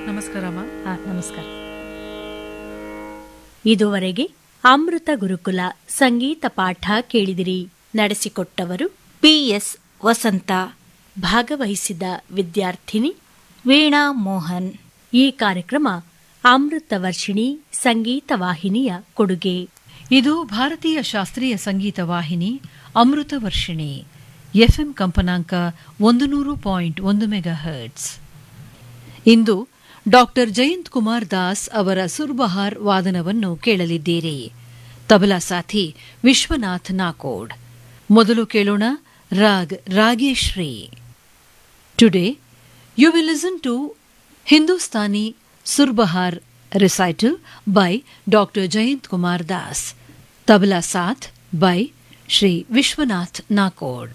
ನಮಸ್ಕಾರಮ್ಮ ಹಾ ನಮಸ್ಕಾರ ಇದುವರೆಗೆ ಅಮೃತ ಗುರುಕುಲ ಸಂಗೀತ ಪಾಠ ಕೇಳಿದಿರಿ ನಡೆಸಿಕೊಟ್ಟವರು ಪಿಎಸ್ ವಸಂತ ಭಾಗವಹಿಸಿದ ವಿದ್ಯಾರ್ಥಿನಿ ವೀಣಾ ಮೋಹನ್ ಈ ಕಾರ್ಯಕ್ರಮ ಅಮೃತ ವರ್ಷಿಣಿ ಸಂಗೀತ ವಾಹಿನಿಯ ಕೊಡುಗೆ ಇದು ಭಾರತೀಯ ಶಾಸ್ತ್ರೀಯ ಸಂಗೀತ ವಾಹಿನಿ ಅಮೃತ ವರ್ಷಿಣಿ ಎಫ್ಎಂ ಕಂಪನಾಂಕ ಒಂದು ನೂರು ಪಾಯಿಂಟ್ ಒಂದು ಮೆಗಾ ಹರ್ಟ್ಸ್ ಇಂದು ಡಾಕ್ಟರ್ ಜಯಂತ್ ಕುಮಾರ್ ದಾಸ್ ಅವರ ಸುರ್ಬಹಾರ್ ವಾದನವನ್ನು ಕೇಳಲಿದ್ದೀರಿ ತಬಲಾ ಸಾಥಿ ವಿಶ್ವನಾಥ್ ನಾಕೋಡ್ ಮೊದಲು ಕೇಳೋಣ ರಾಗ್ Rageshree today you will listen to Hindustani surbahar recital by Dr. Jayant Kumar Das. Tabla Saath by Shri Vishwanath Nakod.